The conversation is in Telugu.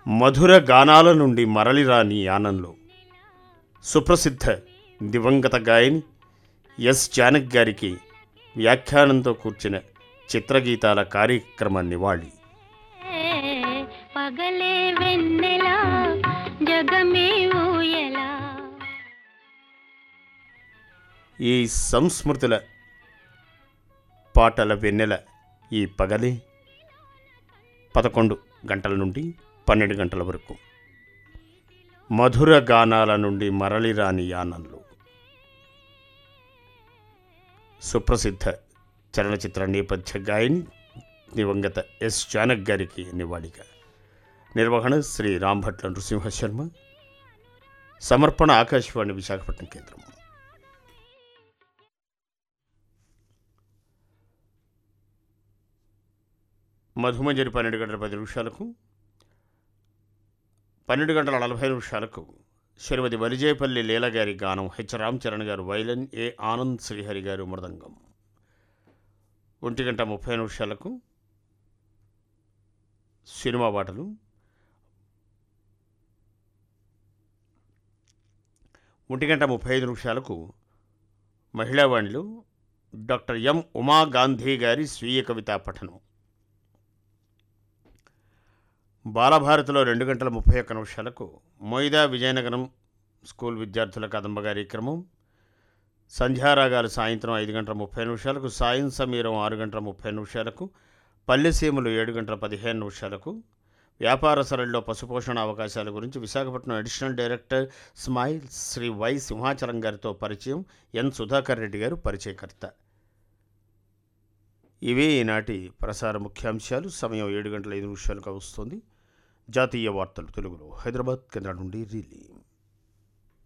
మధుర గానాల నుండి మరలిరాని యానంలో సుప్రసిద్ధ దివంగత గాయని ఎస్ జానక్ గారికి వ్యాఖ్యానంతో కూర్చిన చిత్రగీతాల కార్యక్రమ నివాళి పగలే వెన్నెలా జగమే ఊయలా ఈ సంస్మృతుల పాటల వెన్నెల ఈ పగలే పదకొండు గంటల నుండి పన్నెండు గంటల వరకు మధుర గానాల నుండి మరలిరాని యానంలో సుప్రసిద్ధ చలనచిత్ర నేపథ్య గాయని దివంగత ఎస్ జానక్ గారికి నివాళిగా నిర్వహణ శ్రీ రాంభట్ల నృసింహ శర్మ సమర్పణ ఆకాశవాణి విశాఖపట్నం కేంద్రం మధుమంజరి పన్నెండు గంటల పది నిమిషాలకు పన్నెండు గంటల నలభై నిమిషాలకు శ్రీమతి వలిజేపల్లి లీల గారి గానం హెచ్ రామ్ చరణ్ గారు వైలన్ ఏ ఆనంద్ శ్రీహరి గారు మృదంగం ఒంటి గంట ముప్పై నిమిషాలకు సినిమా పాటలు ఒంటి గంట ముప్పై ఐదు నిమిషాలకు మహిళావాణిలో డాక్టర్ ఎం ఉమా గాంధీ గారి స్వీయ కవితా పఠనం బాలభారతిలో రెండు గంటల ముప్పై ఒక్క నిమిషాలకు మొయిదా విజయనగరం స్కూల్ విద్యార్థుల కదంబ కార్యక్రమం సంధ్యారాగాలు సాయంత్రం ఐదు గంటల ముప్పై నిమిషాలకు సాయం సమీరం ఆరు గంటల ముప్పై నిమిషాలకు పల్లెసీమలు ఏడు గంటల పదిహేను నిమిషాలకు వ్యాపార సరళిలో పశుపోషణ అవకాశాల గురించి Visakhapatnam additional director smile Shri Y Simhachalam గారితో పరిచయం ఎన్ సుధాకర్ రెడ్డి గారు పరిచయకర్త ఇవే ఈనాటి ప్రసార ముఖ్యాంశాలు సమయం ఏడు గంటల ఐదు నిమిషాలుగా వస్తుంది జాతీయ వార్తలు తెలుగులో హైదరాబాద్ కేంద్రం నుండి రిలీ